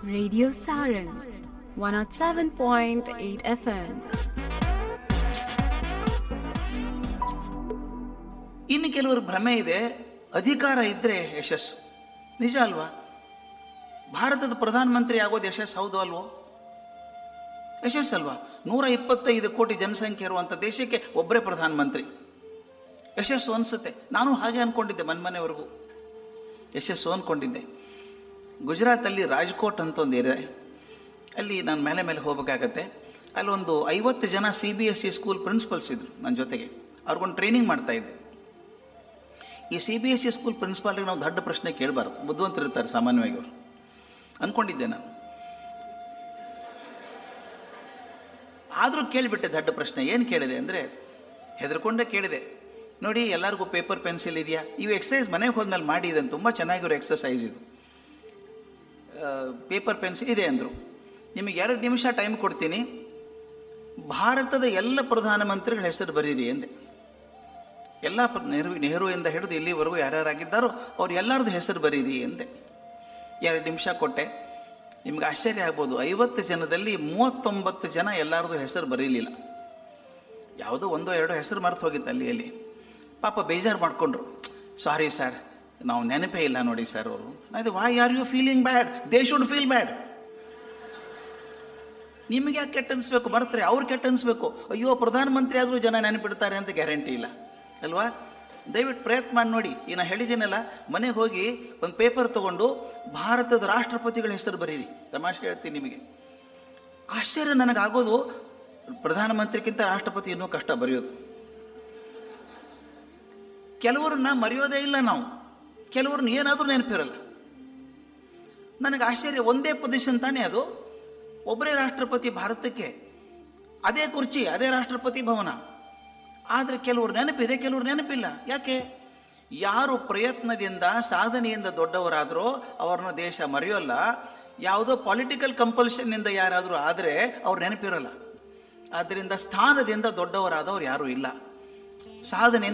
Radio Saran 107.8 FM. ಇನ್ನು ಕೆಲವರು ಭ್ರಮೆ ಇದೆ ಅಧಿಕಾರ ಇದ್ದರೆ ಯಶಸ್ಸು ನಿಜ ಅಲ್ವಾ ಭಾರತದ ಪ್ರಧಾನಮಂತ್ರಿ ಆಗೋದು ಯಶಸ್ಸು ಹೌದು ಅಲ್ವೋ ಯಶಸ್ಸಲ್ವಾ ನೂರ ಇಪ್ಪತ್ತೈದು ಕೋಟಿ ಜನಸಂಖ್ಯೆ ಇರುವಂಥ ದೇಶಕ್ಕೆ ಒಬ್ಬರೇ ಪ್ರಧಾನಮಂತ್ರಿ ಯಶಸ್ಸು ಅನಿಸುತ್ತೆ ನಾನು ಹಾಗೆ ಅಂದ್ಕೊಂಡಿದ್ದೆ ಮನ್ಮನೆವರೆಗೂ ಯಶಸ್ಸು ಅಂದ್ಕೊಂಡಿದ್ದೆ ಗುಜರಾತಲ್ಲಿ ರಾಜ್ಕೋಟ್ ಅಂತ ಒಂದು ಏರಿಯಾ ಅಲ್ಲಿ ನಾನು ಮೇಲೆ ಮೇಲೆ ಹೋಗಬೇಕಾಗತ್ತೆ ಅಲ್ಲೊಂದು ಐವತ್ತು ಜನ C B S C school principals ಇದ್ರು ನನ್ನ ಜೊತೆಗೆ ಅವ್ರಿಗೊಂದು ಟ್ರೈನಿಂಗ್ ಮಾಡ್ತಾ ಇದ್ದೆ ಈ C B S C school ಪ್ರಿನ್ಸಿಪಾಲ್ಗೆ ನಾವು ದೊಡ್ಡ ಪ್ರಶ್ನೆ ಕೇಳಬಾರ್ದು ಬುದ್ಧಿವಂತರಿರ್ತಾರೆ ಸಾಮಾನ್ಯವಾಗಿ ಅವರು ಅಂದ್ಕೊಂಡಿದ್ದೆ ನಾನು ಆದರೂ ಕೇಳಿಬಿಟ್ಟೆ ದೊಡ್ಡ ಪ್ರಶ್ನೆ ಏನು ಕೇಳಿದೆ ಅಂದರೆ ಹೆದರ್ಕೊಂಡೇ ಕೇಳಿದೆ ನೋಡಿ ಎಲ್ಲರಿಗೂ ಪೇಪರ್ ಪೆನ್ಸಿಲ್ ಇದೆಯಾ ಇವು ಎಕ್ಸಸೈಸ್ ಮನೆಗೆ ಹೋದ್ಮೇಲೆ ಮಾಡಿ ಇದನ್ನು ತುಂಬ ಚೆನ್ನಾಗಿರೋ ಎಕ್ಸಸೈಸ್ ಇದು ಪೇಪರ್ ಪೆನ್ಸಿಲ್ ಇದೆ ಅಂದರು ನಿಮಗೆ ಎರಡು ನಿಮಿಷ ಟೈಮ್ ಕೊಡ್ತೀನಿ ಭಾರತದ ಎಲ್ಲ ಪ್ರಧಾನಮಂತ್ರಿಗಳ ಹೆಸರು ಬರೀರಿ ಎಂದೆ ಎಲ್ಲ ಪ್ರ- ನೆಹರು ನೆಹರುವಿಂದ ಹಿಡಿದು ಇಲ್ಲಿವರೆಗೂ ಯಾರ್ಯಾರಾಗಿದ್ದಾರೋ ಅವ್ರು ಎಲ್ಲರದ್ದು ಹೆಸರು ಬರೀರಿ ಎಂದೆ ಎರಡು ನಿಮಿಷ ಕೊಟ್ಟೆ ನಿಮ್ಗೆ ಆಶ್ಚರ್ಯ ಆಗ್ಬೋದು ಐವತ್ತು ಜನದಲ್ಲಿ ಮೂವತ್ತೊಂಬತ್ತು ಜನ ಎಲ್ಲರದು ಹೆಸರು ಬರೀಲಿಲ್ಲ ಯಾವುದೋ ಒಂದೋ ಎರಡೋ ಹೆಸರು ಮರೆತು ಹೋಗಿತ್ತು ಅಲ್ಲಿ ಅಲ್ಲಿ ಪಾಪ ಬೇಜಾರು ಮಾಡಿಕೊಂಡ್ರು ಸಾರಿ ಸರ್ ನಾವು ನೆನಪೇ ಇಲ್ಲ ನೋಡಿ ಸರ್ ಅವರು ಅದು why are you feeling bad they should feel bad ನಿಮಗೆ ಯಾಕೆ ಕೆಟ್ಟ ಅನಿಸ್ಬೇಕು ಬರ್ತಾರೆ ಅವ್ರು ಕೆಟ್ಟ ಅನಿಸ್ಬೇಕು ಅಯ್ಯೋ ಪ್ರಧಾನಮಂತ್ರಿ ಆದರೂ ಜನ ನೆನಪಿಡ್ತಾರೆ ಅಂತ ಗ್ಯಾರಂಟಿ ಇಲ್ಲ ಅಲ್ವಾ ದಯವಿಟ್ಟು ಪ್ರಯತ್ನ ಮಾಡಿ ನೋಡಿ ಈ ನಾ ಹೇಳಿದ್ದೀನಲ್ಲ ಮನೆಗೆ ಹೋಗಿ ಒಂದು ಪೇಪರ್ ತಗೊಂಡು ಭಾರತದ ರಾಷ್ಟ್ರಪತಿಗಳ ಹೆಸರು ಬರೀರಿ ತಮಾಷೆ ಹೇಳ್ತೀನಿ ನಿಮಗೆ ಆಶ್ಚರ್ಯ ನನಗಾಗೋದು ಪ್ರಧಾನಮಂತ್ರಿಗಿಂತ ರಾಷ್ಟ್ರಪತಿ ಇನ್ನೂ ಕಷ್ಟ ಬರೆಯೋದು ಕೆಲವರನ್ನ ಮರೆಯೋದೇ ಇಲ್ಲ ನಾವು ಕೆಲವ್ರನ್ನ ಏನಾದರೂ ನೆನಪಿರಲ್ಲ ನನಗೆ ಆಶ್ಚರ್ಯ ಒಂದೇ ಪೊಸಿಷನ್ ತಾನೇ ಅದು ಒಬ್ಬರೇ ರಾಷ್ಟ್ರಪತಿ ಭಾರತಕ್ಕೆ ಅದೇ ಕುರ್ಚಿ ಅದೇ ರಾಷ್ಟ್ರಪತಿ ಭವನ ಆದರೆ ಕೆಲವರು ನೆನಪಿದೆ ಕೆಲವರು ನೆನಪಿಲ್ಲ ಯಾಕೆ ಯಾರು ಪ್ರಯತ್ನದಿಂದ ಸಾಧನೆಯಿಂದ ದೊಡ್ಡವರಾದರೂ ಅವ್ರನ್ನ ದೇಶ ಮರೆಯೋಲ್ಲ ಯಾವುದೋ ಪೊಲಿಟಿಕಲ್ ಕಂಪಲ್ಷನ್ನಿಂದ ಯಾರಾದರೂ ಆದರೆ ಅವ್ರು ನೆನಪಿರೋಲ್ಲ ಆದ್ದರಿಂದ ಸ್ಥಾನದಿಂದ ದೊಡ್ಡವರಾದವ್ರು ಯಾರೂ ಇಲ್ಲ ಸಾಧನೆ